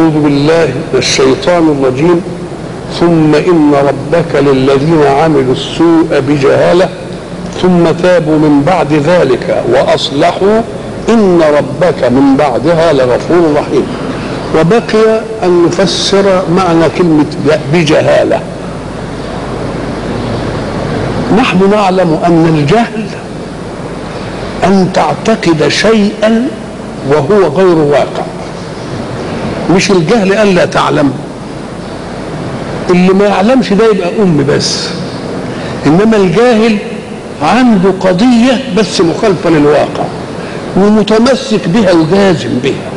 أعوذ بالله من الشيطان الرجيم ثم إن ربك للذين عملوا السوء بجهالة ثم تابوا من بعد ذلك وأصلحوا إن ربك من بعدها لغفور رحيم وبقي أن نفسر معنى كلمة بجهالة نحن نعلم أن الجهل أن تعتقد شيئا وهو غير واقع مش الجهل ألا تعلم اللي ما يعلمش ده يبقى أم بس إنما الجاهل عنده قضية بس مخالفة للواقع ومتمسك بها وجازم بها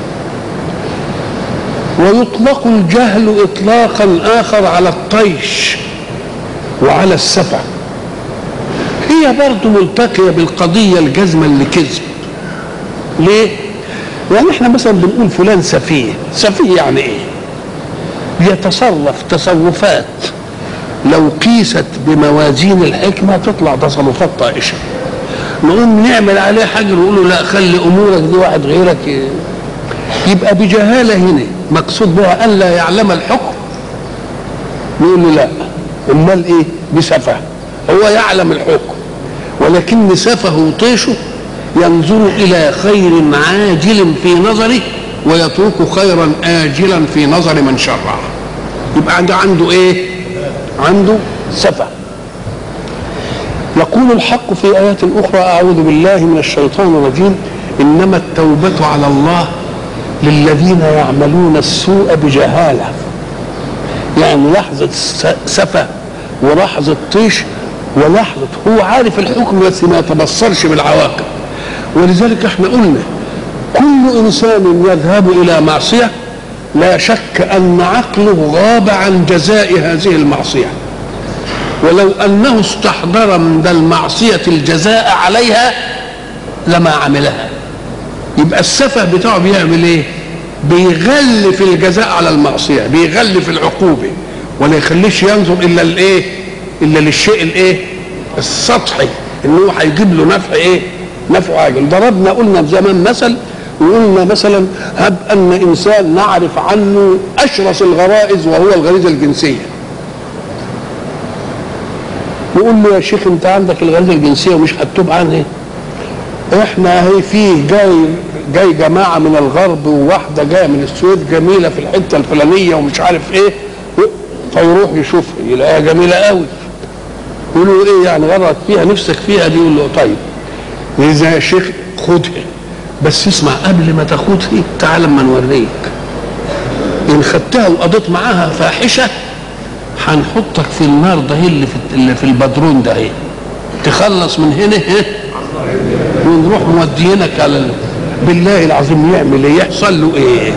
ويطلق الجهل إطلاقا آخر على الطيش وعلى السفة هي برضه ملتقية بالقضية الجزمة اللي كذب ليه؟ يعني احنا مثلا بنقول فلان سفيه سفيه يعني ايه بيتصرف تصرفات لو قيست بموازين الحكمة تطلع تصرفات طائشة نقوم نعمل عليه حاجة نقول له لا خلي أمورك دي واحد غيرك يبقى بجهالة هنا مقصود بها أن لا يعلم الحكم نقول له لا أمال إيه بسفه هو يعلم الحكم ولكن سفه وطيشه ينظر إلى خير عاجل في نظره ويترك خيرا آجلا في نظر من شرع يبقى عنده عنده إيه عنده سفه يقول الحق في آيات أخرى أعوذ بالله من الشيطان الرجيم إنما التوبة على الله للذين يعملون السوء بجهالة يعني لحظة سفة ولحظة طيش ولحظة هو عارف الحكم بس ما يتبصرش بالعواقب ولذلك احنا قلنا كل انسان يذهب الى معصيه لا شك ان عقله غاب عن جزاء هذه المعصيه ولو انه استحضر من المعصيه الجزاء عليها لما عملها يبقى السفه بتاعه بيعمل ايه بيغل في الجزاء على المعصيه بيغل في العقوبه ولا يخليش ينظر الا الايه الا للشيء الايه السطحي ان هو هيجيب له نفع ايه نفع عاجل ضربنا قلنا زمان مثل وقلنا مثلا هب ان انسان نعرف عنه اشرس الغرائز وهو الغريزه الجنسيه نقول له يا شيخ انت عندك الغريزه الجنسيه ومش هتتوب عنها احنا هي فيه جاي جاي جماعه من الغرب وواحده جايه من السويد جميله في الحته الفلانيه ومش عارف ايه فيروح يشوفها يلاقيها جميله قوي يقول له ايه يعني غرت فيها نفسك فيها دي يقول له طيب إذا يا شيخ خدها بس اسمع قبل ما تاخدها تعال اما نوريك ان خدتها وقضيت معاها فاحشه هنحطك في النار ده اللي في اللي في البدرون ده اهي تخلص من هنا ها ونروح مودينك على ال... بالله العظيم يعمل ايه يحصل له ايه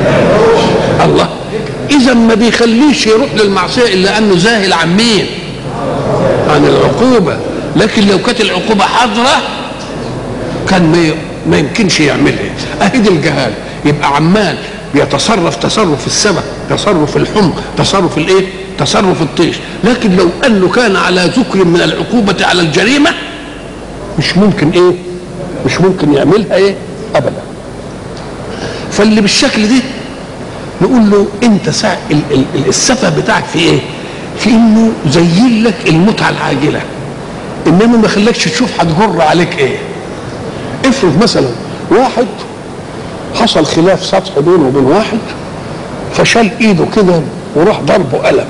الله اذا ما بيخليش يروح للمعصيه الا انه زاهل عن مين عن العقوبه لكن لو كانت العقوبه حاضره كان ما ما يمكنش يعملها اهي دي الجهاله يبقى عمال بيتصرف تصرف السمك تصرف الحمق تصرف الايه تصرف الطيش لكن لو انه كان على ذكر من العقوبه على الجريمه مش ممكن ايه مش ممكن يعملها ايه ابدا فاللي بالشكل ده نقول له انت ساعة السفه بتاعك في ايه في انه زين لك المتعه العاجله انما ما خلاكش تشوف هتجر عليك ايه افرض مثلا واحد حصل خلاف سطحي بينه وبين واحد فشال ايده كده وراح ضربه قلم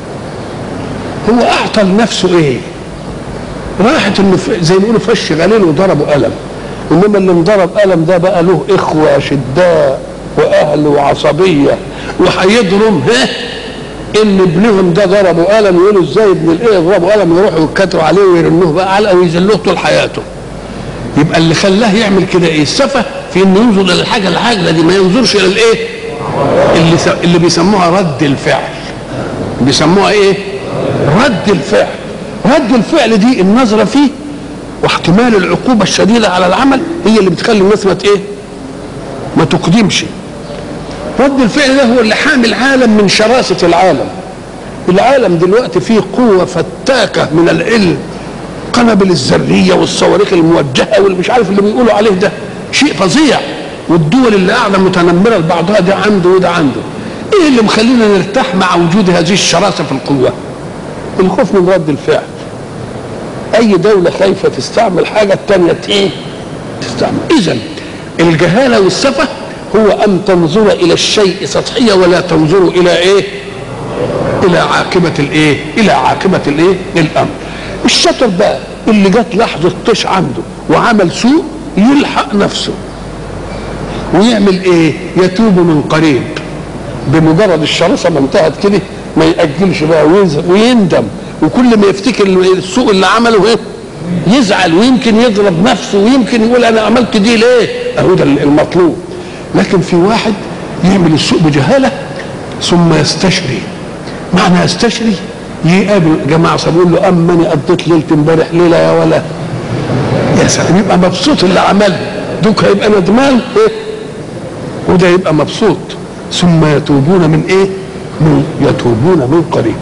هو اعطى لنفسه ايه راحت انه زي ما يقولوا فش غليل وضربه قلم انما اللي انضرب قلم ده بقى له اخوه شداء واهل وعصبيه وهيضرب ها ان ابنهم ده ضربوا قلم يقولوا ازاي ابن الايه ضربوا قلم يروحوا يتكتروا عليه ويرنوه بقى علقه ويذلوه طول حياته يبقى اللي خلاه يعمل كده ايه السفه في انه ينظر الى الحاجه العاجله دي ما ينظرش الى الايه اللي س... اللي بيسموها رد الفعل بيسموها ايه رد الفعل رد الفعل دي النظره فيه واحتمال العقوبه الشديده على العمل هي اللي بتخلي الناس ما ايه ما تقدمش رد الفعل ده هو اللي حامي العالم من شراسه العالم العالم دلوقتي فيه قوه فتاكه من العلم قنابل الذريه والصواريخ الموجهه واللي مش عارف اللي بيقولوا عليه ده شيء فظيع والدول اللي قاعده متنمره لبعضها ده عنده وده عنده ايه اللي مخلينا نرتاح مع وجود هذه الشراسه في القوه الخوف من رد الفعل اي دوله خايفه تستعمل حاجه التانية ايه تستعمل اذا الجهاله والسفه هو ان تنظر الى الشيء سطحيا ولا تنظر الى ايه الى عاقبه الايه الى عاقبه الايه الامر الشطر بقى اللي جت لحظه طش عنده وعمل سوء يلحق نفسه ويعمل ايه يتوب من قريب بمجرد الشراسه ما انتهت كده ما يأجلش بقى وينزل ويندم وكل ما يفتكر السوء اللي عمله ايه يزعل ويمكن يضرب نفسه ويمكن يقول انا عملت دي ليه اهو ده المطلوب لكن في واحد يعمل السوء بجهاله ثم يستشري معنى يستشري يقابل جماعه يقول له اما انا قضيت ليله امبارح ليله يا ولا يا سلام يبقى مبسوط اللي عمله دوك هيبقى ندمان ايه وده يبقى مبسوط ثم يتوبون من ايه من يتوبون من قريب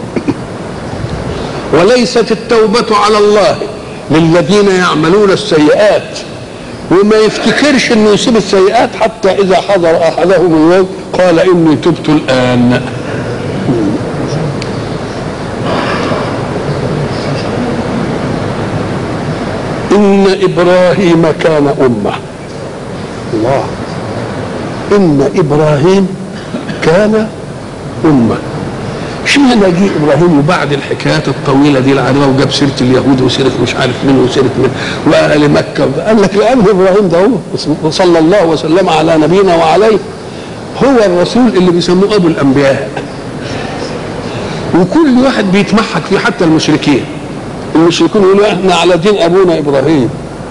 وليست التوبة على الله للذين يعملون السيئات وما يفتكرش انه يسيب السيئات حتى اذا حضر احدهم الموت قال اني تبت الان ان ابراهيم كان امه الله ان ابراهيم كان امه اشمعنى جه ابراهيم وبعد الحكايات الطويله دي العريضه وجاب سيره اليهود وسيره مش عارف مين وسيره مين واهل مكه قال لك لان ابراهيم ده هو صلى الله وسلم على نبينا وعليه هو الرسول اللي بيسموه ابو الانبياء وكل واحد بيتمحك فيه حتى المشركين المشركون يقولوا احنا على دين ابونا ابراهيم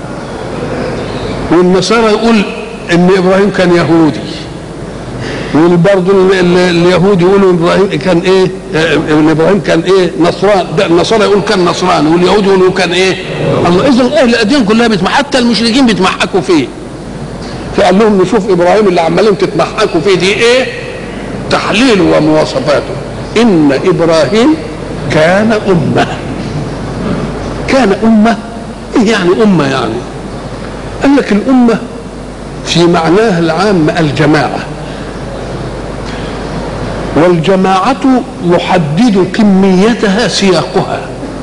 والنصارى يقول ان ابراهيم كان يهودي وبرضه اليهود يقولوا ابراهيم كان ايه؟ ابن ابراهيم كان ايه؟ نصران النصارى يقول كان نصراني واليهود يقولوا كان ايه؟ الله اذا اهل الاديان كلها بيتمح حتى المشركين بيتمحكوا فيه. فقال لهم نشوف ابراهيم اللي عمالين تتمحكوا فيه دي ايه؟ تحليله ومواصفاته. ان ابراهيم كان امه. كان امه ايه يعني امه يعني؟ قال لك الامه في معناها العام الجماعه والجماعة يحدد كميتها سياقها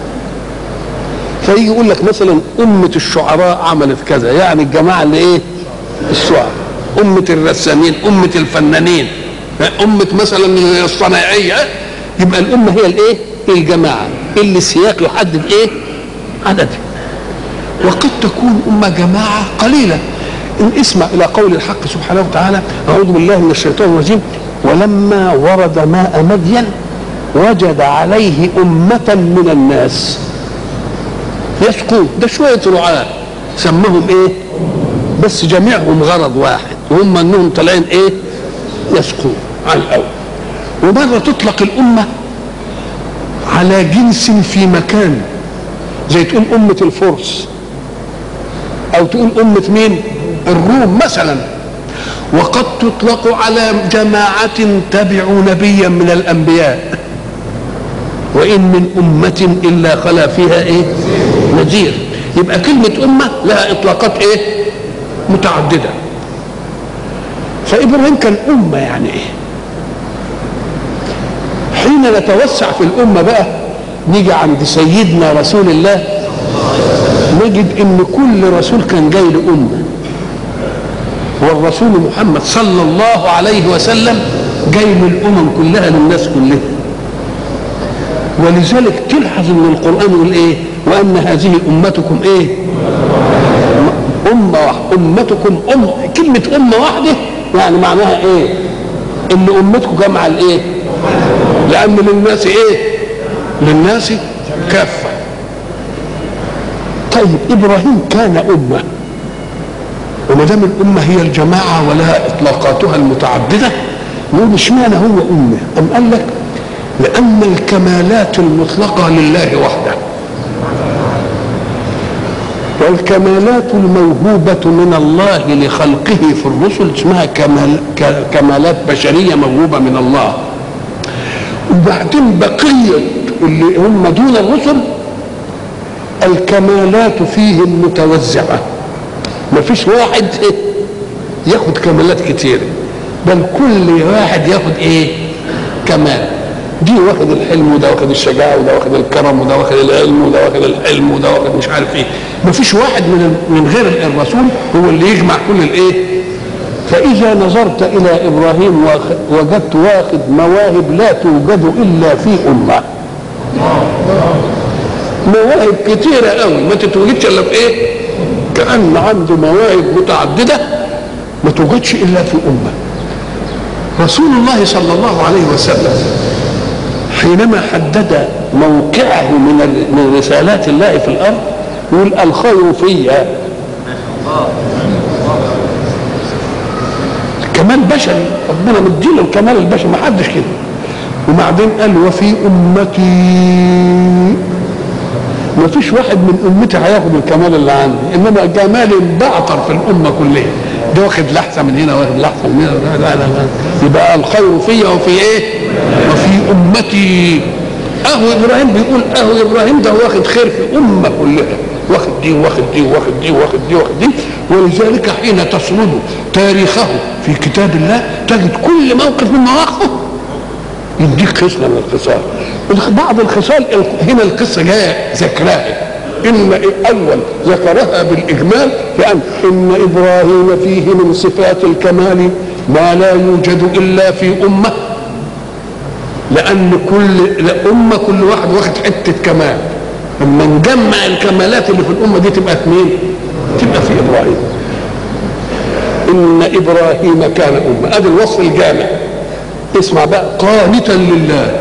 فيجي يقول لك مثلا أمة الشعراء عملت كذا يعني الجماعة اللي إيه؟ الشعراء أمة الرسامين أمة الفنانين أمة مثلا الصناعية يبقى الأمة هي الإيه؟ الجماعة اللي السياق يحدد إيه؟ عددها وقد تكون أمة جماعة قليلة إن اسمع إلى قول الحق سبحانه وتعالى أعوذ بالله من الشيطان الرجيم ولما ورد ماء مدين وجد عليه أمة من الناس يسقون ده شوية رعاة سمهم ايه بس جميعهم غرض واحد وهم انهم طالعين ايه يسقون على الاول ومرة تطلق الأمة على جنس في مكان زي تقول أمة الفرس أو تقول أمة مين الروم مثلا وقد تطلق على جماعة تبعوا نبيا من الأنبياء وإن من أمة إلا خلا فيها إيه نذير يبقى كلمة أمة لها إطلاقات إيه متعددة فإبراهيم كان أمة يعني إيه حين نتوسع في الأمة بقى نيجي عند سيدنا رسول الله نجد ان كل رسول كان جاي لأمة والرسول محمد صلى الله عليه وسلم جاي للأمم كلها للناس كلها ولذلك تلحظ ان القرآن يقول ايه وأن هذه أمتكم ايه أمة واحدة أمتكم أم كلمة أمة واحدة يعني معناها ايه ان أمتكم جمع الايه لأن للناس ايه للناس كافة طيب إبراهيم كان أمة وما دام الأمة هي الجماعة ولها إطلاقاتها المتعددة نقول اشمعنى هو أمة أم قال لك لأن الكمالات المطلقة لله وحده والكمالات الموهوبة من الله لخلقه في الرسل اسمها كمال كمالات بشرية موهوبة من الله وبعدين بقية اللي هم دون الرسل الكمالات فيهم متوزعة ما فيش واحد ياخد كمالات كتيره بل كل واحد ياخد ايه كمال دي واخد الحلم وده واخد الشجاعه وده واخد الكرم وده واخد العلم وده واخد الحلم وده واخد مش عارف ايه مفيش واحد من من غير الرسول هو اللي يجمع كل الايه فاذا نظرت الى ابراهيم واخ- وجدت واخد مواهب لا توجد الا في امه مواهب كتيرة قوي ما تتوجدش الا في ايه؟ كأن عنده مواهب متعددة ما توجدش الا في أمة. رسول الله صلى الله عليه وسلم حينما حدد موقعه من ال- من رسالات الله في الأرض يقول الخير فيها كمال بشري ربنا مديله الكمال البشري ما حدش كده وبعدين قال وفي امتي ما فيش واحد من امتي هياخد الكمال اللي عندي انما جمالي بعطر في الامه كلها ده واخد لحظه من هنا واخد لحظه من هنا لا لا لا, لا. يبقى الخير فيا وفي ايه وفي امتي اهو ابراهيم بيقول اهو ابراهيم ده واخد خير في امه كلها واخد دي واخد دي واخد دي واخد دي واخد دي ولذلك حين تسرد تاريخه في كتاب الله تجد كل موقف من مواقفه يديك خصله من الخصال بعض الخصال هنا القصه جايه ذكراها ان اول ذكرها بالاجمال لان ان ابراهيم فيه من صفات الكمال ما لا يوجد الا في امه لان كل امه كل واحد واخد حته كمال لما نجمع الكمالات اللي في الامه دي تبقى في مين؟ تبقى في ابراهيم ان ابراهيم كان امه ادي الوصف الجامع اسمع بقى قانتا لله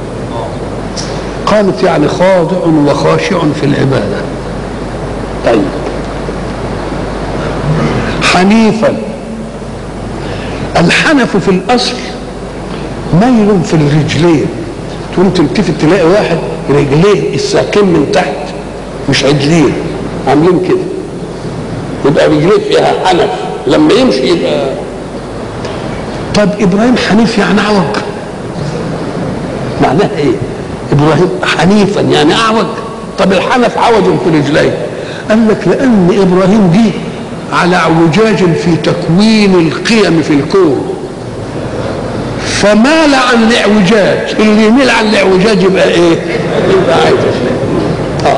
قانت يعني خاضع وخاشع في العباده طيب حنيفا الحنف في الاصل ميل في الرجلين تقوم تلتفت تلاقي واحد رجليه الساقين من تحت مش عدلين عاملين كده يبقى رجليه فيها حنف لما يمشي يبقى طب ابراهيم حنيف يعني اعوج معناها ايه ابراهيم حنيفا يعني اعوج طب الحنف عوج في رجليه قال لك لان ابراهيم دي على اعوجاج في تكوين القيم في الكون فمال عن الاعوجاج اللي يميل عن الاعوجاج يبقى ايه يبقى عايز اه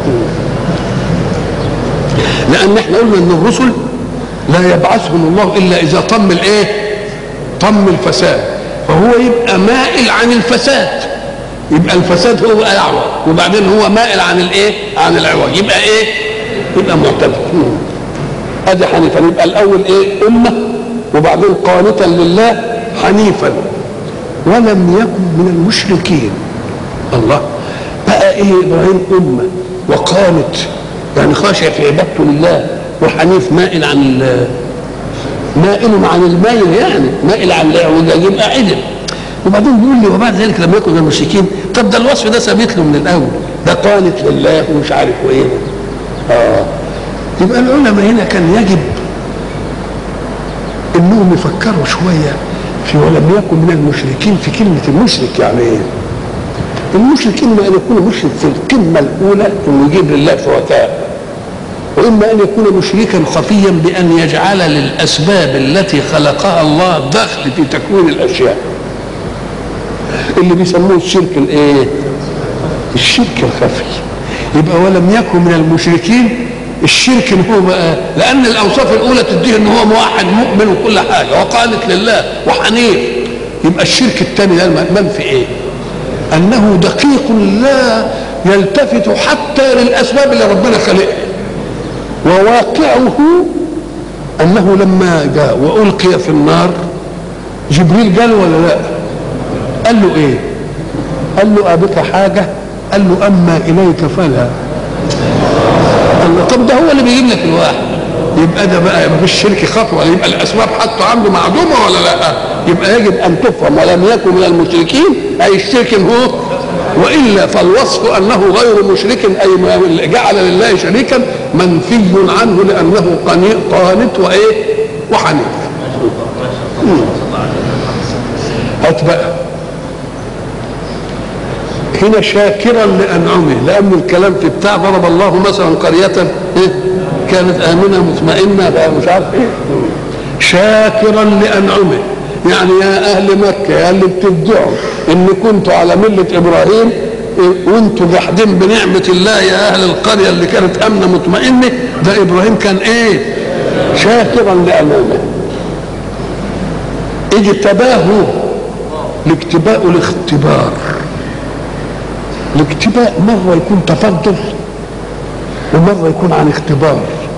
لان احنا قلنا ان الرسل لا يبعثهم الله الا اذا طم الايه طم الفساد فهو يبقى مائل عن الفساد يبقى الفساد هو اعوج وبعدين هو مائل عن الايه عن العوج يبقى ايه يبقى معتدل ادي حنيفا يبقى الاول ايه امه وبعدين قانتا لله حنيفا ولم يكن من المشركين الله بقى ايه ابراهيم امه وقانت يعني خاشع في عبادته لله وحنيف مائل عن ال- مائل عن الميل يعني مائل عن الاعوجاج يبقى عدل وبعدين بيقول لي وبعد ذلك لم يكن من المشركين طب ده الوصف ده ثابت له من الاول ده قانت لله ومش عارف وايه اه يبقى العلماء هنا كان يجب انهم يفكروا شويه في ولم يكن من المشركين في كلمه المشرك يعني ايه؟ المشرك اما ان يكون مشرك في القمه الاولى انه يجيب لله شركاء واما ان يكون مشركا خفيا بان يجعل للاسباب التي خلقها الله دخل في تكوين الاشياء اللي بيسموه الشرك الايه الشرك الخفي يبقى ولم يكن من المشركين الشرك اللي هو بقى لان الاوصاف الاولى تديه ان هو موحد مؤمن وكل حاجه وقانت لله وحنيف يبقى الشرك الثاني ده المنفي ايه؟ انه دقيق لا يلتفت حتى للاسباب اللي ربنا خلقها وواقعه انه لما جاء والقي في النار جبريل قال ولا لا؟ قال له ايه؟ قال له ابك حاجه؟ قال له اما اليك فلا قال له طب ده هو اللي بيجيب لك الواحد يبقى ده بقى ما فيش شرك خطوه يبقى الاسباب حتى عنده معدومه ولا لا؟ يبقى يجب ان تفهم ولم يكن من المشركين اي الشرك هو والا فالوصف انه غير مشرك اي ما جعل لله شريكا منفي عنه لانه قاني- قانت وايه؟ وحنيف. مم. هات بقى هنا شاكرا لانعمه لان الكلام في بتاع ضرب الله مثلا قريه إيه؟ كانت امنه مطمئنه بقى مش عارف ايه شاكرا لانعمه يعني يا اهل مكه يا اللي بتدعوا ان كنتوا على مله ابراهيم وانتوا جاحدين بنعمه الله يا اهل القريه اللي كانت امنه مطمئنه ده ابراهيم كان ايه شاكرا لانعمه اجتباه الاجتباء الاختبار الاجتباء مرة يكون تفضل ومرة يكون عن اختبار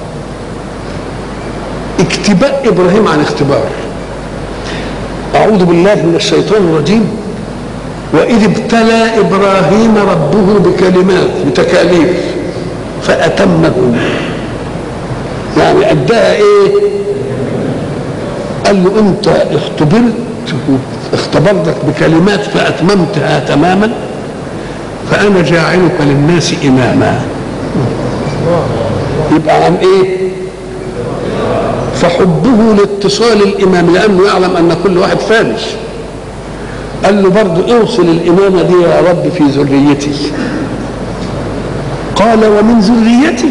اجتباء إبراهيم عن اختبار أعوذ بالله من الشيطان الرجيم وإذ ابتلى إبراهيم ربه بكلمات بتكاليف فأتمهن يعني أداها إيه؟ قال له أنت اختبرت اختبرتك بكلمات فأتممتها تماما فأنا جاعلك للناس إماما يبقى عن إيه فحبه لاتصال الإمام لأنه يعلم أن كل واحد فانش قال له برضه اوصل الإمامة دي يا رب في ذريتي قال ومن ذريتي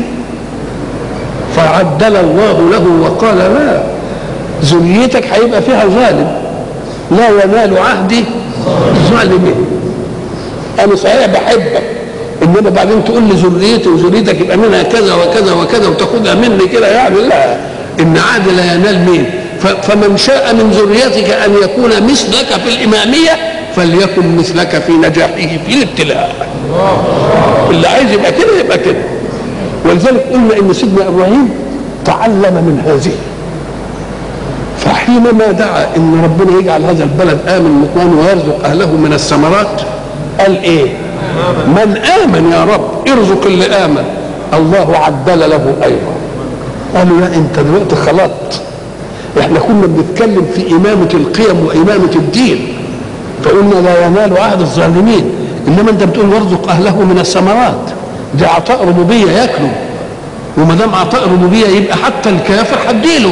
فعدل الله له وقال لا ذريتك هيبقى فيها ظالم لا ينال عهدي الظالمين انا صحيح بحبك انما بعدين تقول لي ذريتي وذريتك يبقى منها كذا وكذا وكذا وتاخدها مني كده يعني لا ان عهد لا ينال مين فمن شاء من ذريتك ان يكون مثلك في الاماميه فليكن مثلك في نجاحه في الابتلاء اللي عايز يبقى كده يبقى كده ولذلك قلنا ان سيدنا ابراهيم تعلم من هذه فحينما دعا ان ربنا يجعل هذا البلد امن مطمئن ويرزق اهله من الثمرات قال ايه من امن يا رب ارزق اللي امن الله عدل له ايضا قالوا لا انت دلوقتي خلطت احنا كنا بنتكلم في امامه القيم وامامه الدين فقلنا لا ينال عهد الظالمين انما انت بتقول وارزق اهله من الثمرات دي عطاء ربوبيه ياكلوا وما دام عطاء ربوبيه يبقى حتى الكافر هديله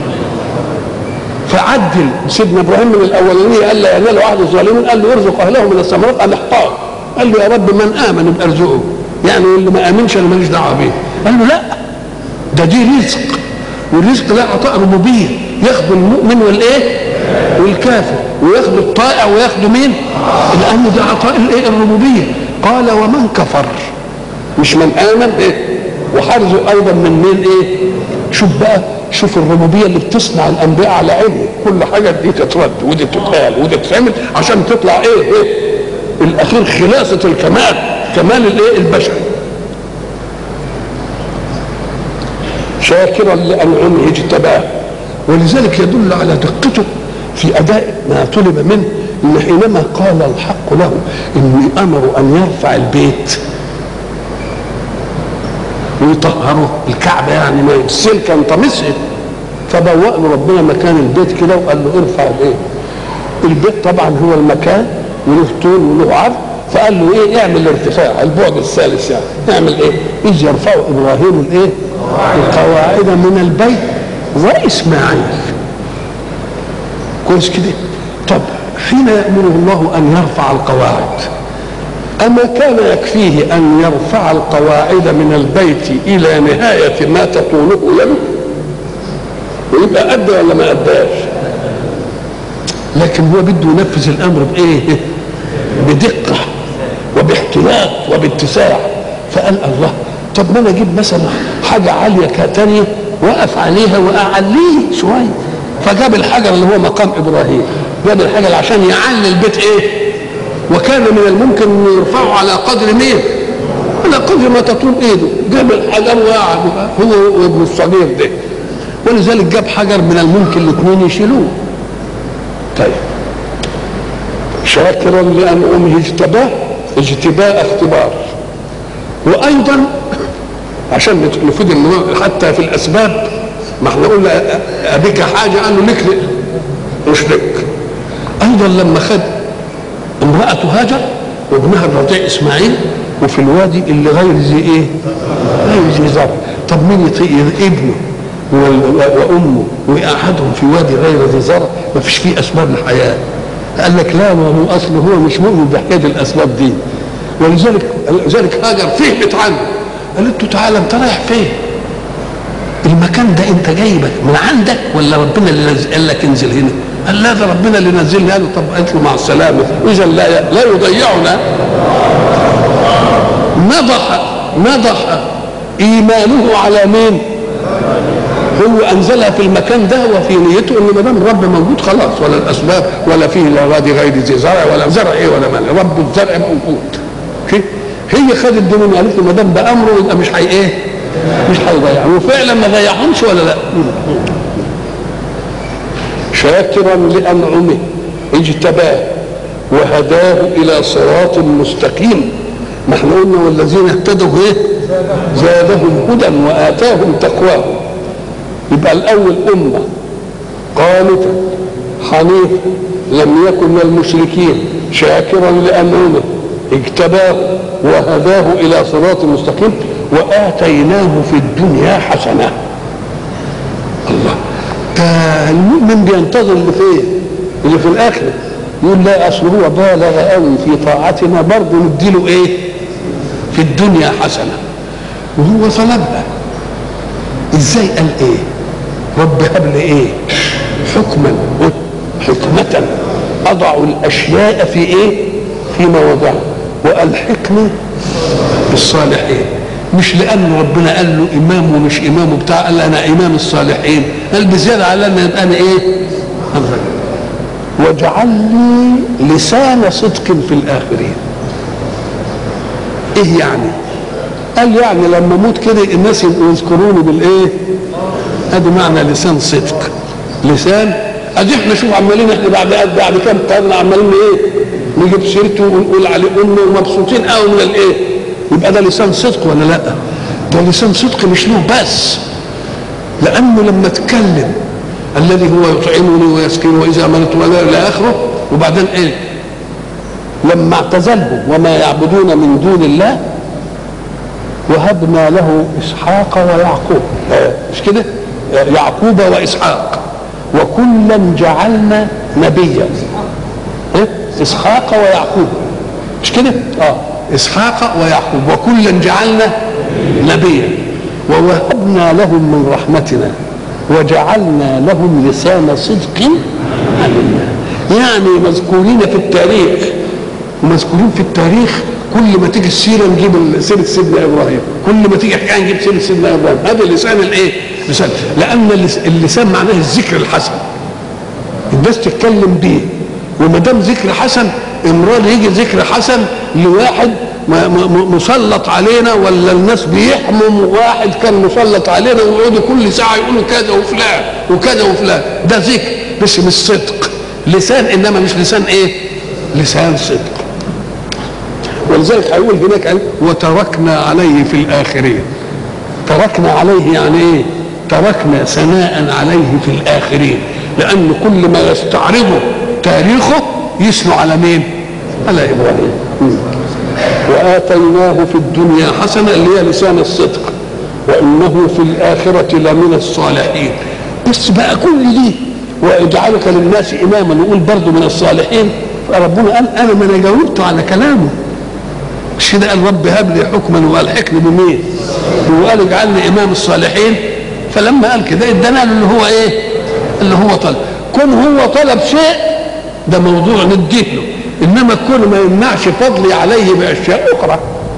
فعدل سيدنا ابراهيم من الاولانيه قال لا ينال عهد الظالمين قال له ارزق اهله من الثمرات قال احتار قال له يا رب من امن يبقى ارزقه يعني اللي ما امنش انا ماليش دعوه بيه قال له لا ده دي رزق والرزق ده عطاء ربوبيه ياخده المؤمن والايه والكافر وياخده الطائع وياخده مين لانه ده عطاء الايه الربوبيه قال ومن كفر مش من امن ايه وحرزه ايضا من مين ايه شوف بقى شوف الربوبيه اللي بتصنع الانبياء على علم كل حاجه دي تترد ودي تتقال ودي تتعمل عشان تطلع ايه ايه الاخير خلاصه الكمال كمال الايه البشري شاكرا لانعمه اجتباه ولذلك يدل على دقته في اداء ما طلب منه ان حينما قال الحق له اني امر ان يرفع البيت ويطهره الكعبه يعني ما السلك ينطمسها فبوأ له ربنا مكان البيت كده وقال له ارفع الايه البيت طبعا هو المكان وله طول وله عرض فقال له ايه اعمل ارتفاع البعد الثالث يعني اعمل ايه اذ يرفع ابراهيم الايه القواعد من البيت واسماعيل كويس كده طب حين يأمره الله أن يرفع القواعد أما كان يكفيه أن يرفع القواعد من البيت إلى نهاية ما تطوله يده ويبقى أدى ولا ما أداش لكن هو بده ينفذ الأمر بإيه بدقة وباحتياط وباتساع فقال الله طب ما انا اجيب مثلا حاجه عاليه تانية وقف عليها واعليه شويه فجاب الحجر اللي هو مقام ابراهيم جاب الحجر عشان يعلي البيت ايه وكان من الممكن ان يرفعه على قدر مين على قدر ما تطول ايده جاب الحجر وقعد هو وابن الصغير ده ولذلك جاب حجر من الممكن الاثنين يشيلوه طيب شاكرا لانعمه اجتباه اجتباء اختبار وايضا عشان نفيد ان حتى في الاسباب ما احنا قلنا ابيك حاجه قال له لك مش لك ايضا لما خد امرأة هاجر وابنها الرضيع اسماعيل وفي الوادي اللي غير ذي ايه؟ غير ذي زرع طب مين يطيق ابنه وامه ويقعدهم في وادي غير ذي زرع ما فيش فيه اسباب الحياه قال لك لا ما هو اصله هو مش مؤمن بحكايه الاسباب دي ولذلك لذلك هاجر فهمت عنه قالت له تعالى انت رايح فين؟ المكان ده انت جايبك من عندك ولا ربنا اللي نزل قال لك انزل هنا قال لا ده ربنا اللي نزلني قال له طب قالت له مع السلامه اذا لا لا يضيعنا نضح نضح ايمانه على مين هو انزلها في المكان ده وفي نيته ان ما دام الرب موجود خلاص ولا الاسباب ولا فيه لا وادي غير ذي زرع ولا زرع ايه ولا مال رب الزرع موجود شيء هي خدت دي منه قالت له ما دام ده امره يبقى مش هي ايه؟ مش هيضيع وفعلا ما ضيعهمش ولا لا؟ شاكرا لانعمه اجتباه وهداه الى صراط مستقيم ما احنا قلنا والذين اهتدوا ايه؟ زادهم هدى واتاهم تقواهم يبقى الاول امه قانتا حنيفا لم يكن من المشركين شاكرا لانعمه اجتباه وهداه الى صراط مستقيم واتيناه في الدنيا حسنه الله ده المؤمن بينتظر اللي فين اللي في الاخره يقول لا اصل هو بالغ قوي في طاعتنا برضه نديله ايه في الدنيا حسنه وهو طلبها ازاي قال ايه رب هب لي ايه حكما حكمة أضع الأشياء في إيه؟ في مواضعها وألحقني بالصالحين مش لأن ربنا قال له إمام ومش إمام وبتاع قال أنا إمام الصالحين قال بزيادة على أن يبقى أنا إيه؟ واجعل لي لسان صدق في الآخرين إيه يعني؟ قال يعني لما اموت كده الناس يذكروني بالايه؟ ادي معنى لسان صدق لسان ادي احنا شوف عمالين احنا بعد بعد كام قرن عمالين ايه؟ نجيب سيرته ونقول عليه امه ومبسوطين قوي من الايه؟ يبقى ده لسان صدق ولا لا؟ ده لسان صدق مش له بس لانه لما اتكلم الذي هو يطعمني ويسكنني واذا امنت ولا الى اخره وبعدين ايه؟ لما اعتزلهم وما يعبدون من دون الله وهبنا له اسحاق ويعقوب مش كده يعقوب واسحاق وكلا جعلنا نبيا إيه؟ اسحاق ويعقوب مش كده اه اسحاق ويعقوب وكلا جعلنا نبيا ووهبنا لهم من رحمتنا وجعلنا لهم لسان صدق علينا يعني مذكورين في التاريخ ومذكورين في التاريخ كل ما تيجي السيره نجيب سيره سيدنا ابراهيم كل ما تيجي حكايه نجيب سيره سيدنا ابراهيم هذا اللسان الايه لسان لان اللسان معناه الذكر الحسن الناس تتكلم بيه وما دام ذكر حسن امرار يجي ذكر حسن لواحد مسلط علينا ولا الناس بيحمم واحد كان مسلط علينا ويقعدوا كل ساعه يقولوا كذا وفلان وكذا وفلان ده ذكر بس مش صدق لسان انما مش لسان ايه لسان صدق ولذلك هيقول هناك قال وتركنا عليه في الاخرين تركنا عليه يعني ايه تركنا ثناء عليه في الاخرين لان كل ما يستعرضه تاريخه يسلو على مين على ابراهيم واتيناه في الدنيا حسنه اللي هي لسان الصدق وانه في الاخره لمن الصالحين بس بقى كل دي واجعلك للناس اماما نقول برضه من الصالحين فربنا قال انا ما انا جاوبت على كلامه مش كده قال رب هب لي حكما والحقني بمين؟ وقال اجعلني امام الصالحين فلما قال كده ادانا له اللي هو ايه؟ اللي هو طلب كون هو طلب شيء ده موضوع نديه له انما كون ما يمنعش فضلي عليه باشياء اخرى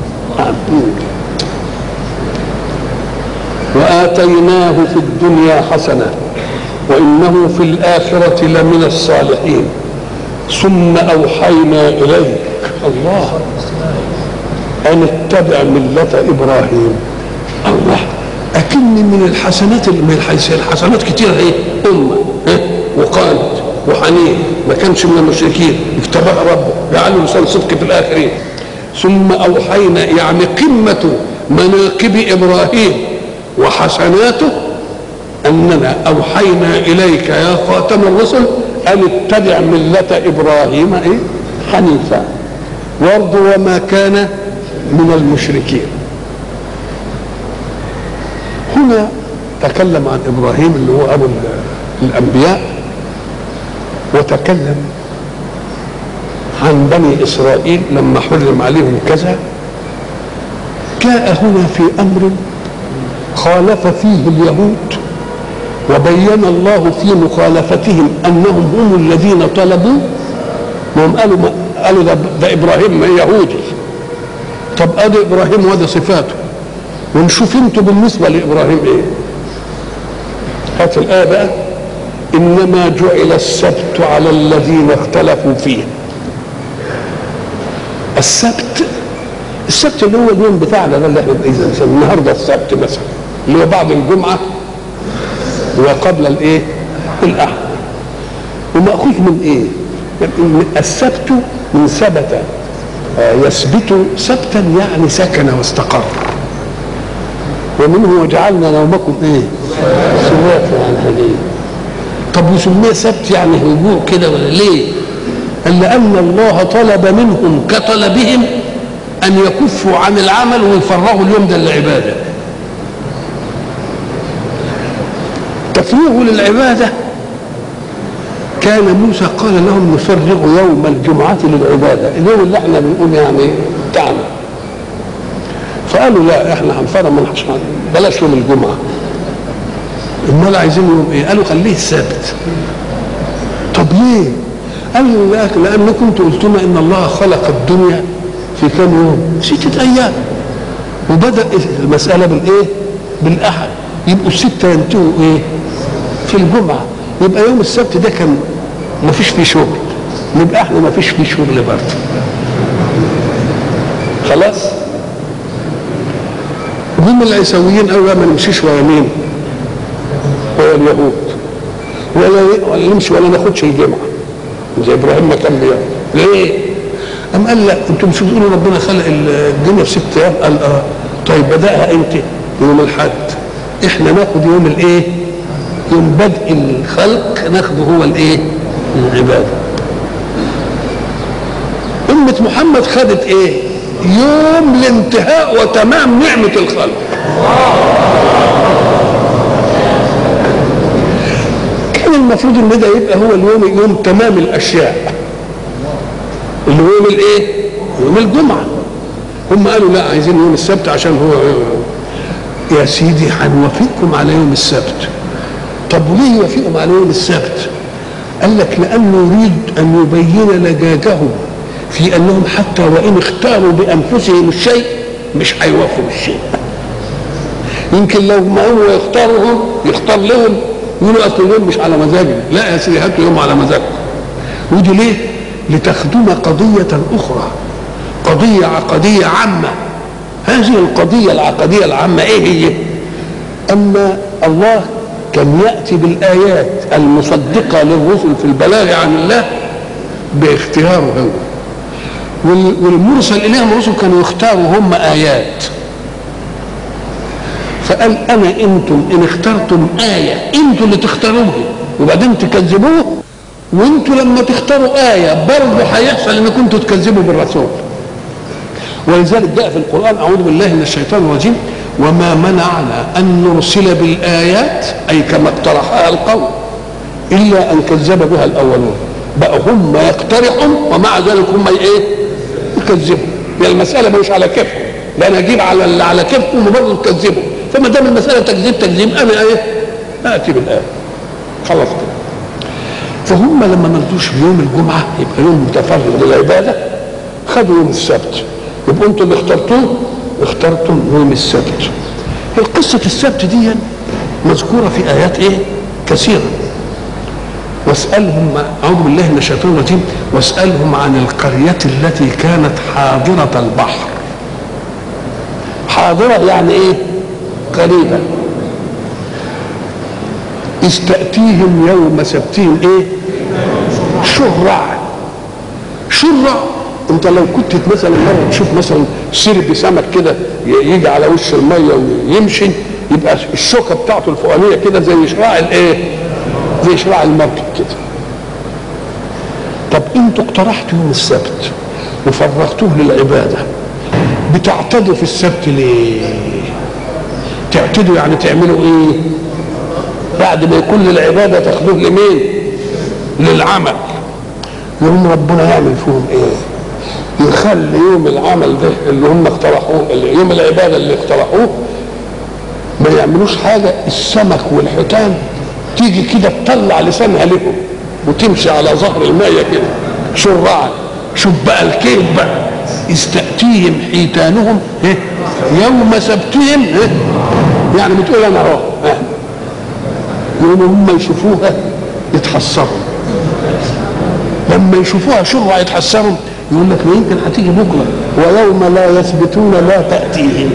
واتيناه في الدنيا حسنه وانه في الاخره لمن الصالحين ثم اوحينا اليك الله أن اتبع ملة إبراهيم الله أكن من الحسنات من الحسنات كتيرة إيه؟ أمة إيه؟ وقانت وحنين ما كانش من المشركين اجتباها ربه جعله لسان صدق في الآخرين ثم أوحينا يعني قمة مناقب إبراهيم وحسناته أننا أوحينا إليك يا خاتم الرسل أن اتبع ملة إبراهيم إيه؟ حنيفا برضه وما كان من المشركين هنا تكلم عن ابراهيم اللي هو ابو الانبياء وتكلم عن بني اسرائيل لما حرم عليهم كذا جاء هنا في امر خالف فيه اليهود وبين الله في مخالفتهم انهم هم الذين طلبوا وهم قالوا ما قالوا ده, ده ابراهيم يهودي طب ادي ابراهيم وادي صفاته ونشوف انتوا بالنسبه لابراهيم ايه هات الايه بقى انما جعل السبت على الذين اختلفوا فيه السبت السبت اللي هو اليوم بتاعنا ده اللي احنا اذا النهارده السبت مثلا اللي هو بعد الجمعه وقبل الايه؟ الاحد ومأخوذ من ايه؟ من السبت من ثبت يثبت سبتا يعني سكن واستقر ومنه وجعلنا نومكم ايه؟ سباتا يعني هديه طب وسميه سبت يعني هجوع كده ولا ليه؟ قال لأن الله طلب منهم كطلبهم أن يكفوا عن العمل ويفرغوا اليوم ده للعبادة تفريغ للعبادة كان موسى قال لهم نفرغ يوم الجمعة للعبادة اليوم اللي احنا بنقول يعني بتاعنا فقالوا لا احنا هنفرغ من بلاش يوم الجمعة امال عايزين يوم ايه؟ قالوا خليه السبت طب ليه؟ قالوا لك لانكم قلتم ان الله خلق الدنيا في كم يوم؟ ستة ايام وبدا المساله بالايه؟ بالاحد يبقوا السته ينتهوا ايه؟ في الجمعه يبقى يوم السبت ده كان ما فيش فيه شغل نبقى احنا ما فيش فيه شغل برضه خلاص هم العيسويين قالوا لا ما نمشيش ورا مين؟ ورا اليهود ولا ولا نمشي ولا ناخدش الجمعه زي ابراهيم ما كان بيعمل ليه؟ قام قال لا انتم مش بتقولوا ربنا خلق الدنيا في ست ايام قال اه طيب بداها امتى؟ يوم الاحد احنا ناخد يوم الايه؟ يوم بدء الخلق ناخده هو الايه؟ العباده. أمة محمد خدت إيه؟ يوم الانتهاء وتمام نعمة الخلق. كان المفروض إن ده يبقى هو اليوم يوم تمام الأشياء. اللي هو يوم الإيه؟ يوم الجمعة. هم قالوا لا عايزين يوم السبت عشان هو يا سيدي هنوافقكم على يوم السبت. طب وليه يوافقهم على يوم السبت؟ قال لك لانه يريد ان يبين لجاجهم في انهم حتى وان اختاروا بانفسهم الشيء مش هيوافقوا بالشيء يمكن لو ما هو يختارهم يختار لهم يقولوا اصل اليوم مش على مزاجنا لا يا سيدي هاتوا يوم على مزاجكم ودي ليه؟ لتخدم قضية أخرى قضية عقدية عامة هذه القضية العقدية العامة إيه هي؟ أن الله كان ياتي بالايات المصدقه للرسل في البلاغ عن الله باختياره هو والمرسل اليهم الرسل كانوا يختاروا هم ايات فقال انا انتم ان اخترتم ايه انتم اللي تختاروها وبعدين تكذبوه وانتم لما تختاروا ايه برضه هيحصل ان كنتوا تكذبوا بالرسول ولذلك جاء في القران اعوذ بالله من الشيطان الرجيم وما منعنا أن نرسل بالآيات أي كما اقترحها القوم إلا أن كذب بها الأولون بقى هم يقترحوا ومع ذلك هم إيه؟ يكذبوا يعني المسألة مش على كيفهم لأن أجيب على اللي على كيفهم وبرضه تكذبوا فما دام المسألة تكذيب تكذيب أنا إيه؟ آتي بالآية خلاص كده فهم لما ما رضوش بيوم الجمعة يبقى يوم متفرغ للعبادة خدوا يوم السبت يبقوا انتوا اللي اخترتوه اخترتم يوم السبت قصة السبت دي مذكورة في آيات إيه؟ كثيرة واسألهم أعوذ بالله من الشيطان الرجيم واسألهم عن القرية التي كانت حاضرة البحر حاضرة يعني إيه؟ قريبة إذ تأتيهم يوم سبتهم إيه؟ شرع شرع انت لو كنت مثلا مره تشوف مثلا سرب سمك كده يجي على وش الميه ويمشي يبقى الشوكه بتاعته الفوقانيه كده زي شراع الايه؟ زي شراع المركب كده. طب انتوا اقترحتوا يوم السبت وفرغتوه للعباده بتعتدوا في السبت ليه؟ تعتدوا يعني تعملوا ايه؟ بعد ما يكون للعباده تاخدوه لمين؟ للعمل. يوم ربنا يعمل فيهم ايه؟ يخلي يوم العمل ده اللي هم اقترحوه اللي يوم العباده اللي اقترحوه ما يعملوش حاجه السمك والحيتان تيجي كده تطلع لسانها لهم وتمشي على ظهر الميه كده شرعا شوف بقى الكيف بقى استأتيهم حيتانهم إيه؟ يوم سبتهم إيه؟ يعني بتقول انا اهو إيه؟ يوم هم يشوفوها يتحسروا لما يشوفوها شرع يتحسروا يقول لك ما يمكن هتيجي بكره ويوم لا يثبتون لا تأتيهم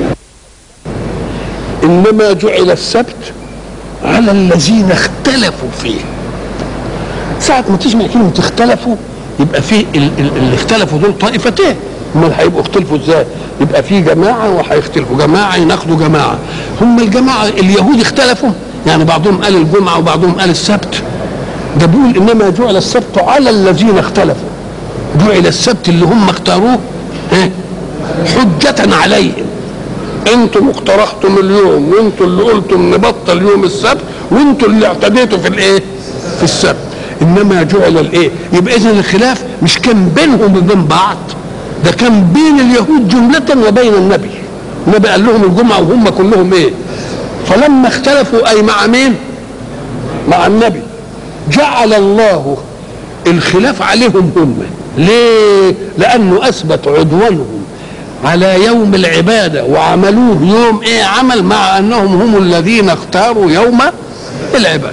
انما جعل السبت على الذين اختلفوا فيه ساعة ما تسمع كلمة اختلفوا يبقى في ال- ال- اللي اختلفوا دول طائفتين امال هيبقوا اختلفوا ازاي؟ يبقى في جماعة وهيختلفوا جماعة يناقضوا جماعة هم الجماعة اليهود اختلفوا يعني بعضهم قال الجمعة وبعضهم قال السبت ده بيقول انما جعل السبت على الذين اختلفوا جعل السبت اللي هم اختاروه ها، حجة عليهم انتم اقترحتم اليوم وانتم اللي قلتم نبطل يوم السبت وانتم اللي اعتديتوا في الايه في السبت انما جعل الايه يبقى اذا الخلاف مش كان بينهم وبين بعض ده كان بين اليهود جملة وبين النبي النبي قال لهم الجمعة وهم كلهم ايه فلما اختلفوا اي مع مين مع النبي جعل الله الخلاف عليهم هم ليه لانه اثبت عدوانهم على يوم العبادة وعملوه يوم ايه عمل مع انهم هم الذين اختاروا يوم العبادة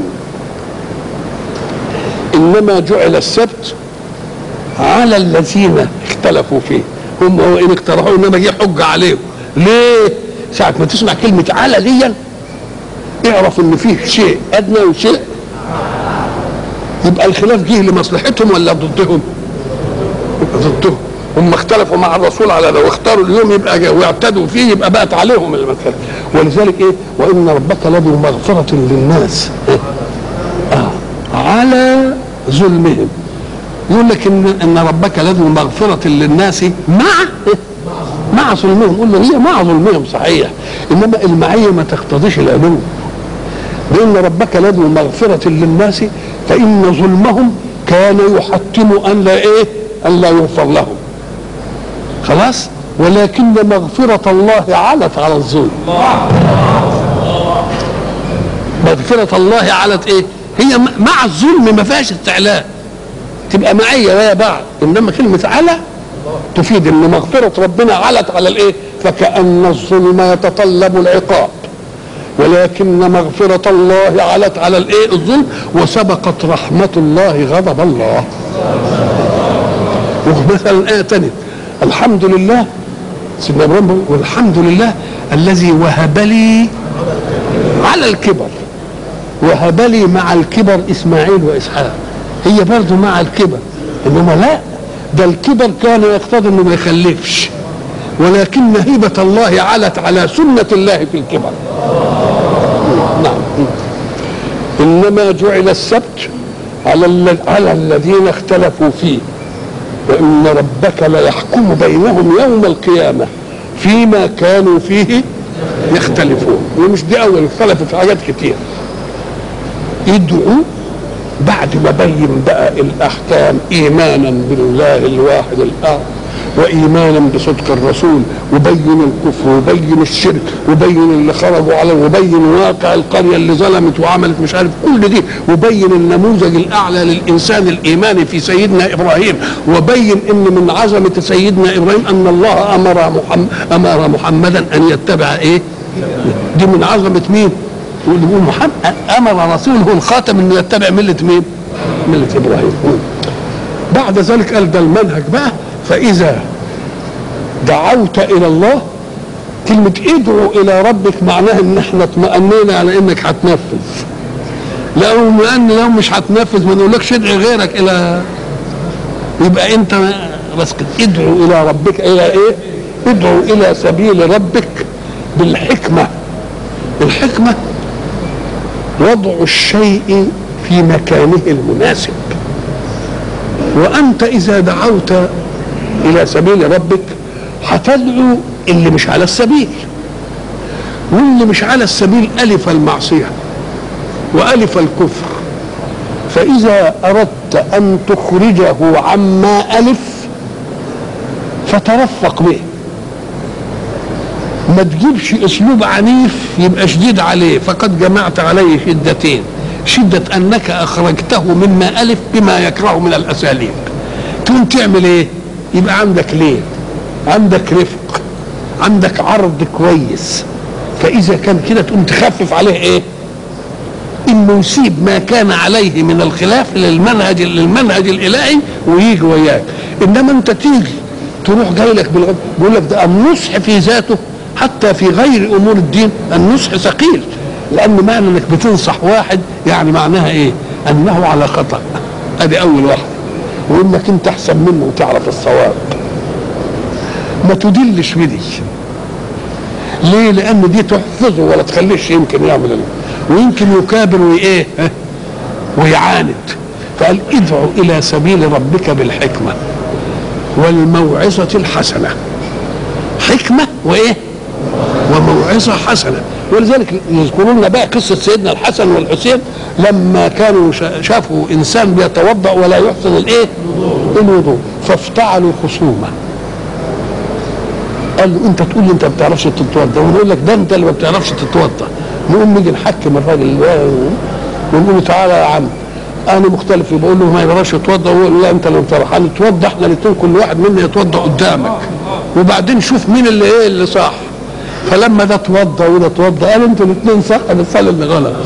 انما جعل السبت على الذين اختلفوا فيه هم وان اقترحوا انما جه حجة عليهم ليه ساعة ما تسمع كلمة على دي اعرف ان فيه شيء ادنى وشيء يبقى الخلاف جه لمصلحتهم ولا ضدهم يبقى ضدهم هم اختلفوا مع الرسول على لو اختاروا اليوم يبقى جا- واعتدوا فيه يبقى بقت عليهم المسألة ولذلك ايه وان ربك لذو مغفرة للناس آه. على ظلمهم يقول لك ان ان ربك لذو مغفرة للناس مع مع ظلمهم قول له هي مع ظلمهم صحيح انما المعية ما تقتضيش العلو لأن ربك لذو مغفرة للناس فإن ظلمهم كان يحتم أن لا إيه أن لا يغفر لهم خلاص ولكن مغفرة الله علت على الظلم مغفرة الله علت إيه هي م- مع الظلم ما فيهاش استعلاء تبقى معية ويا بعض إنما كلمة على تفيد ان مغفرة ربنا علت على الايه فكأن الظلم يتطلب العقاب ولكن مغفرة الله علت على الايه الظلم وسبقت رحمة الله غضب الله ومثلا آية تانية الحمد لله سيدنا ابراهيم بيقول والحمد لله الذي وهب لي على الكبر وهب لي مع الكبر اسماعيل واسحاق هي برضه مع الكبر انما لا ده الكبر كان يقتضي انه ما يخلفش ولكن هبة الله علت على سنة الله في الكبر نعم انما جعل السبت على الل- على الذين اختلفوا فيه وان ربك ليحكم بينهم يوم القيامه فيما كانوا فيه يختلفون ومش دي اول اختلفوا في حاجات كتير يدعوا بعد ما بين بقى الاحكام ايمانا بالله الواحد الاحد وايمانا بصدق الرسول وبين الكفر وبين الشرك وبين اللي خرجوا على وبين واقع القريه اللي ظلمت وعملت مش عارف كل دي وبين النموذج الاعلى للانسان الايماني في سيدنا ابراهيم وبين ان من عظمه سيدنا ابراهيم ان الله امر محمد امر محمدا ان يتبع ايه؟ دي من عظمه مين؟ يقول محمد امر رسوله الخاتم انه يتبع مله مين؟ مله ابراهيم بعد ذلك قال ده المنهج بقى فاذا دعوت الى الله كلمة ادعو الى ربك معناها ان احنا اطمأنينا على انك هتنفذ لو لان لو مش هتنفذ ما نقولكش ادعي غيرك الى يبقى انت بس كده ادعو الى ربك الى ايه؟ ادعو الى سبيل ربك بالحكمة الحكمة وضع الشيء في مكانه المناسب وانت اذا دعوت الى سبيل ربك هتدعو اللي مش على السبيل واللي مش على السبيل الف المعصيه والف الكفر فاذا اردت ان تخرجه عما الف فترفق به ما تجيبش اسلوب عنيف يبقى شديد عليه فقد جمعت عليه شدتين شدة انك اخرجته مما الف بما يكره من الاساليب تقوم تعمل ايه يبقى عندك ليه عندك رفق عندك عرض كويس فاذا كان كده تقوم تخفف عليه ايه انه يسيب ما كان عليه من الخلاف للمنهج للمنهج الالهي ويجي وياك انما انت تيجي تروح جاي لك بالغد بيقول لك ده النصح في ذاته حتى في غير امور الدين النصح ثقيل لان معنى انك بتنصح واحد يعني معناها ايه انه على خطا ادي اول واحده وانك انت احسن منه وتعرف الصواب ما تدلش بدي ليه لان دي تحفظه ولا تخليش يمكن يعمل اللي. ويمكن يكابر وايه ها؟ ويعاند فقال ادعو الى سبيل ربك بالحكمه والموعظه الحسنه حكمه وايه وموعظه حسنه ولذلك يذكرون لنا بقى قصه سيدنا الحسن والحسين لما كانوا شا- شافوا انسان بيتوضا ولا يحسن الايه الوضوء فافتعلوا خصومه قال له انت تقول لي انت ما بتعرفش تتوضا ونقول لك ده انت اللي ما بتعرفش تتوضا نقوم نيجي نحكم الراجل ده ونقول له تعالى يا عم انا مختلف بقول له ما يقدرش يتوضا ويقول له لا انت اللي بتعرف هنتوضا احنا الاثنين كل واحد منا يتوضا قدامك وبعدين شوف مين اللي ايه اللي صح فلما ده اتوضا وده اتوضا قالوا انتوا الاثنين صح بس انا اللي غلط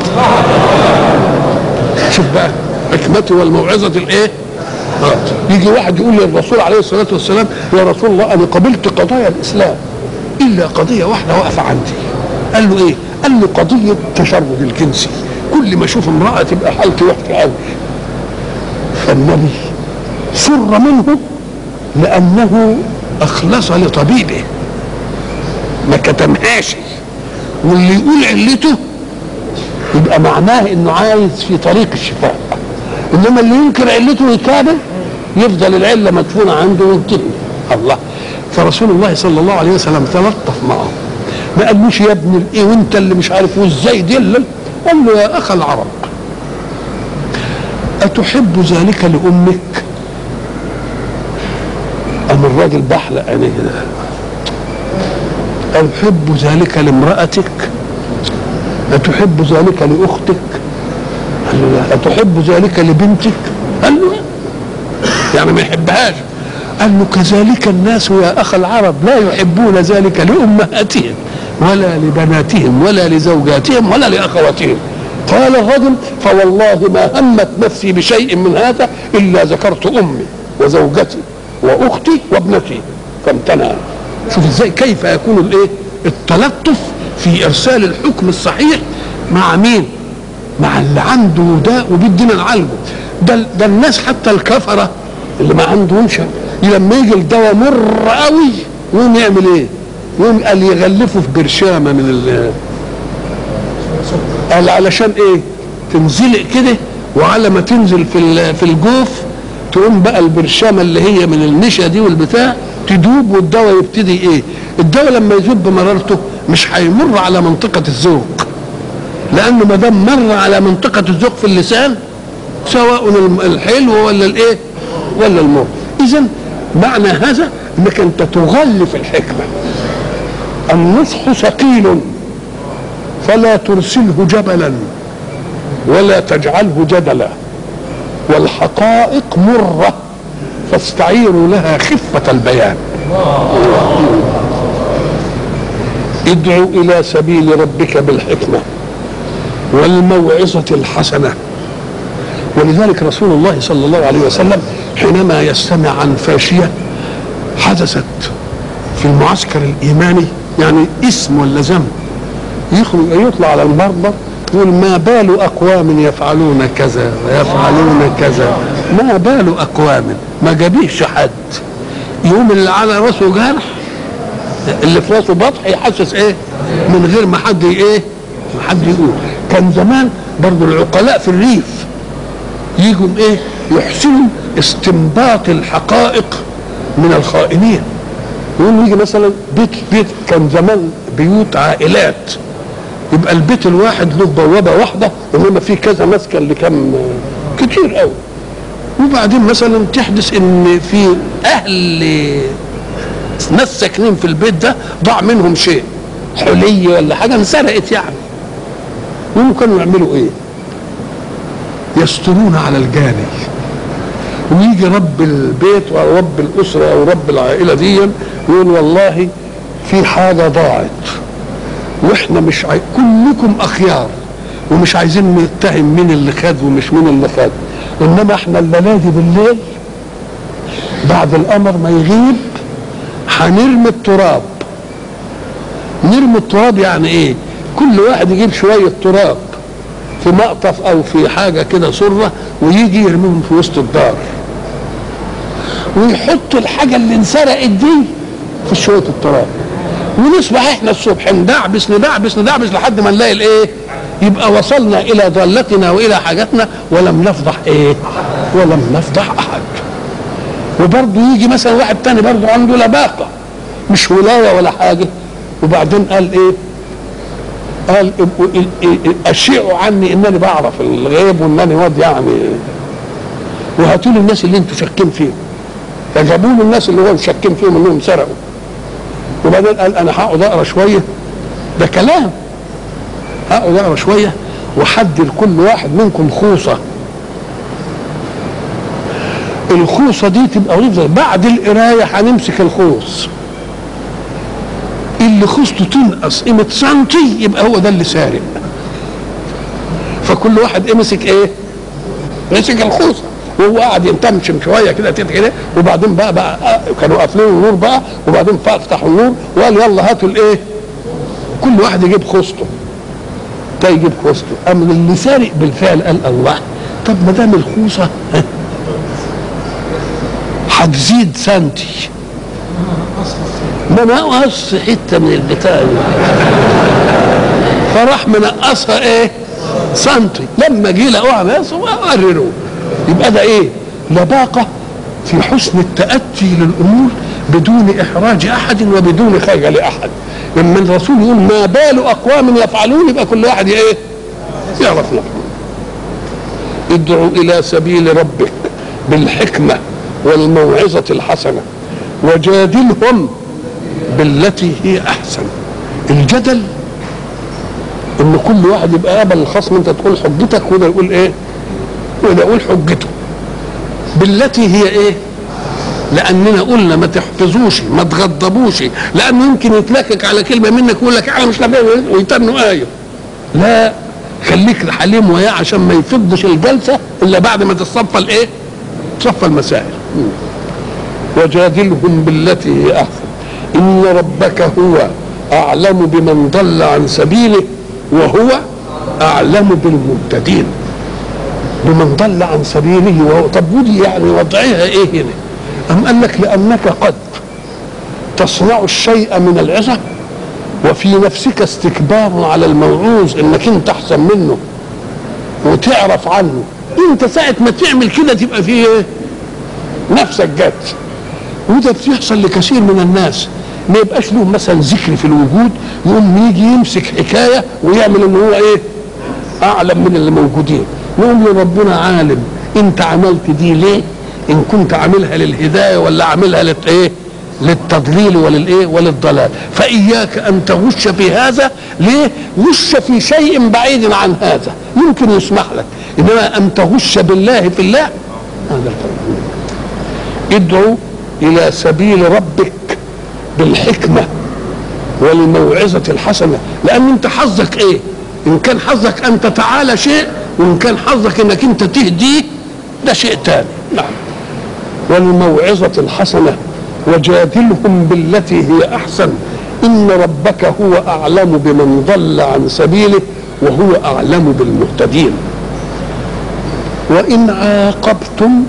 شوف بقى حكمتي والموعظه الايه؟ آه. يجي واحد يقول للرسول عليه الصلاه والسلام يا رسول الله انا قبلت قضايا الاسلام الا قضيه واحده واقفه عندي قال له ايه؟ قال له قضيه التشرد الجنسي كل ما اشوف امراه تبقى حالتي وحشه قوي فالنبي سر منه لانه اخلص لطبيبه ما كتمهاش واللي يقول علته يبقى معناه انه عايز في طريق الشفاء انما اللي ينكر علته ويكابر يفضل العله مدفونه عنده وينتهي الله فرسول الله صلى الله عليه وسلم تلطف معه ما قالوش يا ابن الايه وانت اللي مش عارف وازاي دلل قال له يا اخ العرب اتحب ذلك لامك أم الراجل بحلق عينيه كده أحب ذلك لامرأتك أتحب ذلك لأختك قال له لا أتحب ذلك لبنتك قال له لا يعني ما يحبهاش قال له كذلك الناس يا أخ العرب لا يحبون ذلك لأمهاتهم ولا لبناتهم ولا لزوجاتهم ولا لأخواتهم قال الرجل فوالله ما همت نفسي بشيء من هذا إلا ذكرت أمي وزوجتي واختي وابنتي فامتنع شوف ازاي كيف يكون الايه التلطف في ارسال الحكم الصحيح مع مين مع اللي عنده داء وبيدينا نعالجه ده ده الناس حتى الكفره اللي ما عندهمش لما يجي الدواء مر قوي يقوم يعمل ايه؟ يقوم قال يغلفه في برشامه من ال قال علشان ايه؟ تنزلق كده وعلى ما تنزل في ال- في الجوف تقوم بقى البرشامه اللي هي من النشا دي والبتاع تدوب والدواء يبتدي ايه؟ الدواء لما يذوب بمرارته مش هيمر على منطقه الذوق لانه ما دام مر على منطقه الذوق في اللسان سواء الم- الحلو ولا الايه؟ ولا المر اذا معنى هذا انك انت تغلف الحكمه النصح ثقيل فلا ترسله جبلا ولا تجعله جدلا والحقائق مرة فاستعيروا لها خفة البيان ادعو إلى سبيل ربك بالحكمة والموعظة الحسنة ولذلك رسول الله صلى الله عليه وسلم حينما يستمع عن فاشية حدثت في المعسكر الإيماني يعني اسم ولا ذنب يخرج يطلع على المرضى يقول ما بال اقوام يفعلون كذا ويفعلون كذا ما بال اقوام ما جابيش حد يوم اللي على راسه جرح اللي في راسه بطح يحسس ايه من غير ما حد ايه ما حد يقول كان زمان برضو العقلاء في الريف يجوا ايه يحسنوا استنباط الحقائق من الخائنين يقوم يجي مثلا بيت بيت كان زمان بيوت عائلات يبقى البيت الواحد له بوابه واحده انما في كذا مسكن لكم كتير قوي وبعدين مثلا تحدث ان في اهل ناس ساكنين في البيت ده ضاع منهم شيء حلي ولا حاجه انسرقت يعني هم كانوا يعملوا ايه يسترون على الجاني ويجي رب البيت او رب الاسره او رب العائله دي يقول والله في حاجه ضاعت واحنا مش عاي... كلكم اخيار ومش عايزين نتهم مين اللي خد ومش مين اللي خد انما احنا الليله دي بالليل بعد القمر ما يغيب هنرمي التراب نرمي التراب يعني ايه كل واحد يجيب شويه تراب في مقطف او في حاجه كده سره ويجي يرميهم في وسط الدار ويحط الحاجه اللي انسرقت دي في شويه التراب ونصبح احنا الصبح ندعبس ندعبس ندعبس لحد ما نلاقي الايه يبقى وصلنا الى ضالتنا والى حاجتنا ولم نفضح ايه ولم نفضح احد وبرضه يجي مثلا واحد تاني برضه عنده لباقه مش ولايه ولا حاجه وبعدين قال ايه قال اشيعوا عني انني بعرف الغيب وانني واد يعني وهاتوا لي الناس اللي انتم شاكين فيهم فجابوا له الناس اللي هو شاكين فيهم انهم سرقوا وبعدين قال انا هقعد اقرا شويه ده كلام هقعد اقرا شويه وحد لكل واحد منكم خوصه الخوصه دي تبقى وظيفه بعد القرايه هنمسك الخوص اللي خوصته تنقص قيمه سنتي يبقى هو ده اللي سارق فكل واحد مسك ايه مسك الخوصه وهو قاعد ينتمشم شويه كده كده وبعدين بقى بقى كانوا قافلين النور بقى وبعدين فتحوا النور وقال يلا هاتوا الايه كل واحد يجيب خوصته ده يجيب خوصته اما اللي سارق بالفعل قال الله طب ما دام الخوصه هتزيد سنتي ما نقص حته من البتاع فراح منقصها ايه سنتي لما جه لقوها ناس وقرروه يبقى ده ايه لباقه في حسن التاتي للامور بدون احراج احد وبدون خجل احد لما الرسول يقول ما بال اقوام يفعلون يبقى كل واحد ايه يعرف نفسه ادعو الى سبيل ربك بالحكمه والموعظه الحسنه وجادلهم بالتي هي احسن الجدل ان كل واحد يبقى قابل الخصم انت تقول حجتك وده يقول ايه وده يقول حجته بالتي هي ايه لاننا قلنا ما تحفظوش ما تغضبوش لانه يمكن يتلكك على كلمه منك ويقول لك انا مش لاقي ويتنوا ايه لا خليك حليم وياه عشان ما يفضش الجلسه الا بعد ما تصفى الايه تصفى المسائل وجادلهم بالتي هي احسن ان ربك هو اعلم بمن ضل عن سبيله وهو اعلم بالمهتدين بمن ضل عن سبيله وهو طب ودي يعني وضعها ايه هنا أم قال لك لأنك قد تصنع الشيء من العظة وفي نفسك استكبار على الموعوظ انك انت احسن منه وتعرف عنه انت ساعة ما تعمل كده تبقى فيه ايه نفسك جت وده بيحصل لكثير من الناس ما يبقاش له مثلا ذكر في الوجود يقوم يجي يمسك حكايه ويعمل ان هو ايه اعلم من اللي موجودين نقول له ربنا عالم انت عملت دي ليه ان كنت عاملها للهدايه ولا عاملها لت ايه للتضليل وللايه وللضلال فاياك ان تغش في هذا ليه غش في شيء بعيد عن هذا يمكن يسمح لك انما ان تغش بالله في الله هذا الفرق ادعو الى سبيل ربك بالحكمه والموعظه الحسنه لان انت حظك ايه ان كان حظك ان تتعالى شيء وان كان حظك انك انت تهديه ده شيء تاني نعم والموعظه الحسنه وجادلهم بالتي هي احسن ان ربك هو اعلم بمن ضل عن سبيله وهو اعلم بالمهتدين وان عاقبتم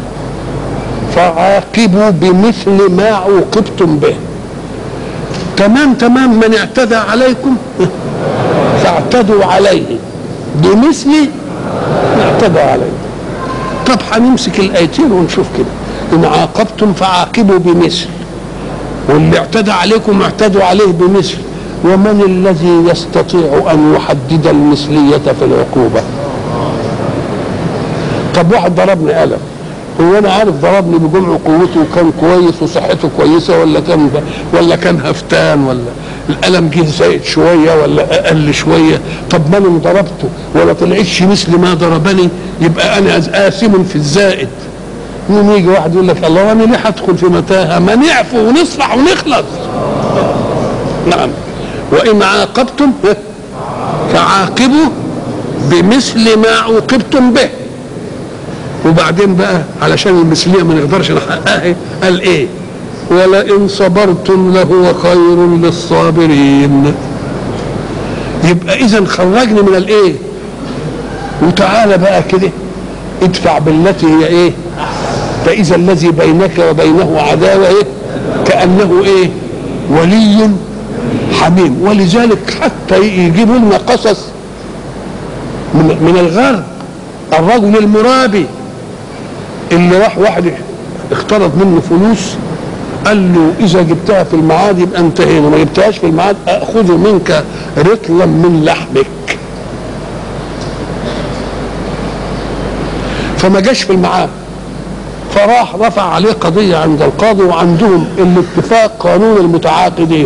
فعاقبوا بمثل ما عوقبتم به تمام تمام من اعتدى عليكم فاعتدوا عليه بمثل ما اعتدى عليه طب هنمسك الايتين ونشوف كده ان عاقبتم فعاقبوا بمثل واللي اعتدى عليكم اعتدوا عليه بمثل ومن الذي يستطيع ان يحدد المثليه في العقوبه طب واحد ضربني قلم هو انا عارف ضربني بجمع قوته وكان كويس وصحته كويسه ولا كان ولا كان هفتان ولا الالم جه زايد شويه ولا اقل شويه طب ما انا ضربته ولا طلعتش مثل ما ضربني يبقى انا اثم في الزائد يوم يجي واحد يقول لك الله انا ليه هدخل في متاهه ما نعفو ونصفح ونخلص نعم وان عاقبتم فعاقبوا بمثل ما عوقبتم به وبعدين بقى علشان المثليه ما نقدرش نحققها قال ايه ولئن صبرتم لهو خير للصابرين يبقى اذا خرجني من الايه وتعالى بقى كده ادفع بالتي هي ايه فاذا الذي بينك وبينه عداوه ايه كانه ايه ولي حميم ولذلك حتى يجيبوا لنا قصص من, من الغرب الرجل المرابي اللي راح واحد اقترض منه فلوس قال له اذا جبتها في الميعاد يبقى انتهينا ما جبتهاش في الميعاد اخذ منك رطلا من لحمك فما جاش في الميعاد فراح رفع عليه قضية عند القاضي وعندهم الاتفاق قانون المتعاقدين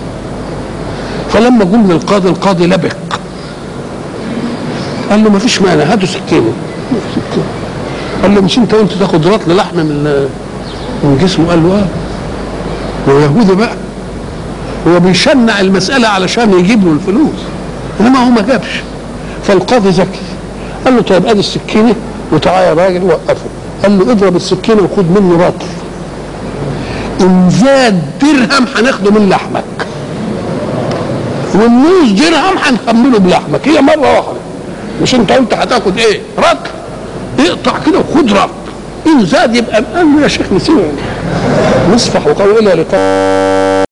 فلما جم للقاضي القاضي لبق قال له ما فيش مانع هاتوا سكينه قال له مش انت قلت تاخد رطل لحم من من جسمه قال له اه هو يهودي بقى هو بيشنع المسألة علشان يجيب له الفلوس انما هو ما جابش فالقاضي ذكي قال له طيب ادي السكينة وتعالى يا راجل وقفه قال له اضرب السكينة وخد منه رطل ان زاد درهم هناخده من لحمك والنص درهم هنكمله بلحمك هي مرة واحدة مش انت قلت هتاخد ايه رطل اقطع كده وخد رطل ان زاد يبقى قال له يا شيخ نسيبه نصفح وقالوا الى لقاء